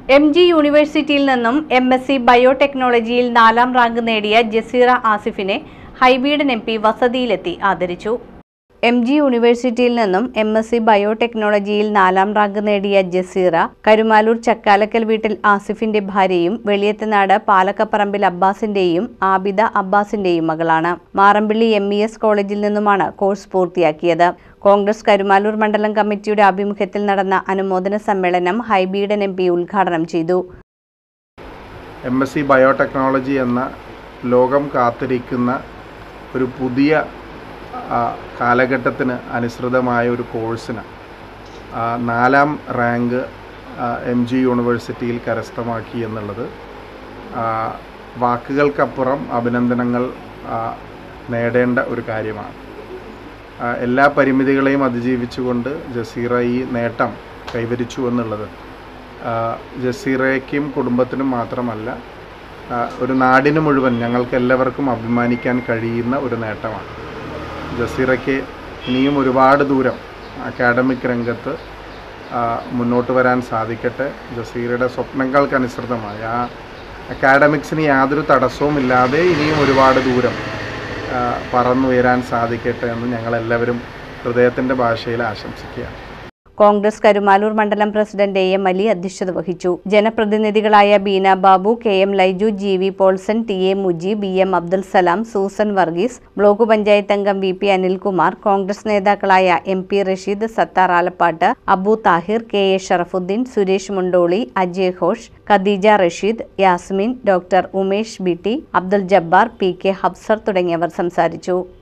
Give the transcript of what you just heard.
M G യൂണിവേഴ്സിറ്റിയിൽ നിന്നും M S C ബയോടെക്നോളജിയിൽ നാലാം റാങ്ക് നേടിയ ജസീറ ആസിഫിനെ ഹൈബീഡൻ എം പി വസതിയിലെത്തി ആദരിച്ചു എം ജി യൂണിവേഴ്സിറ്റിയിൽ നിന്നും എം എസ് സി ബയോടെക്നോളജിയിൽ നാലാം റാങ്ക് നേടിയ ജസീറ കരുമാലൂർ ചക്കാലക്കൽ വീട്ടിൽ ആസിഫിന്റെ ഭാര്യയും വെളിയത്തുനാട് പാലക്കപ്പറമ്പിൽ അബ്ബാസിന്റെയും ആബിദ അബ്ബാസിന്റെയും മകളാണ് മാറമ്പിള്ളി എം ഇ എസ് കോളേജിൽ നിന്നുമാണ് കോഴ്സ് പൂർത്തിയാക്കിയത് കോൺഗ്രസ് കരുമാലൂർ മണ്ഡലം കമ്മിറ്റിയുടെ ആഭിമുഖ്യത്തിൽ നടന്ന അനുമോദന സമ്മേളനം ഹൈബീഡൻ എം പി ഉദ്ഘാടനം ചെയ്തു എം എസ് സി ബയോടെക്നോളജി എന്ന ലോകം കാത്തിരിക്കുന്ന ഒരു പുതിയ ആ, കാലഘട്ടത്തിന് അനുസൃതമായ ഒരു കോഴ്സിന് ആ, നാലാം റാങ്ക് എം ജി യൂണിവേഴ്സിറ്റിയിൽ കരസ്ഥമാക്കി എന്നുള്ളത് ആ, വാക്കുകൾക്കപ്പുറം അഭിനന്ദനങ്ങൾ ആ, നേടേണ്ട ഒരു കാര്യമാണ് ആ, എല്ലാ പരിമിതികളെയും അതിജീവിച്ചുകൊണ്ട് ജസീറ ഈ നേട്ടം കൈവരിച്ചു എന്നുള്ളത് ആ, ജസീറയ്ക്കും കുടുംബത്തിനും മാത്രമല്ല ആ, ഒരു നാടിന് മുഴുവൻ ഞങ്ങൾക്ക് എല്ലാവർക്കും അഭിമാനിക്കാൻ കഴിയുന്ന ഒരു നേട്ടമാണ് ജസീറയ്ക്ക് ഇനിയും ഒരുപാട് ദൂരം അക്കാഡമിക് രംഗത്ത് ആ, മുന്നോട്ട് വരാൻ സാധിക്കട്ടെ ജസീറയുടെ സ്വപ്നങ്ങൾക്കനുസൃതമായി ആ അക്കാഡമിക്സിന് യാതൊരു തടസ്സവുമില്ലാതെ ഇനിയും ഒരുപാട് ദൂരം ആ, പറന്നുയരാൻ സാധിക്കട്ടെ എന്ന് ഞങ്ങളെല്ലാവരും ഹൃദയത്തിൻ്റെ ഭാഷയിൽ ആശംസിക്കുകയാണ് കോൺഗ്രസ് കരുമാലൂർ മണ്ഡലം പ്രസിഡന്റ് എ എം അലി അധ്യക്ഷത വഹിച്ചു ജനപ്രതിനിധികളായ Beena Babu K M Laiju G V Paulson T A Mujeeb M Abdul Salam Susan Varghese block panchayat അംഗം വി പി അനിൽകുമാർ കോൺഗ്രസ് നേതാക്കളായ M P Rasheed Sathar Alappatt Abu Thahir K A Sharafuddin Suresh Mundoli Ajay Ghosh Khadeeja Rasheed Yasmin doctor Umesh B T Abdul Jabbar P K Habsar തുടങ്ങിയവർ സംസാരിച്ചു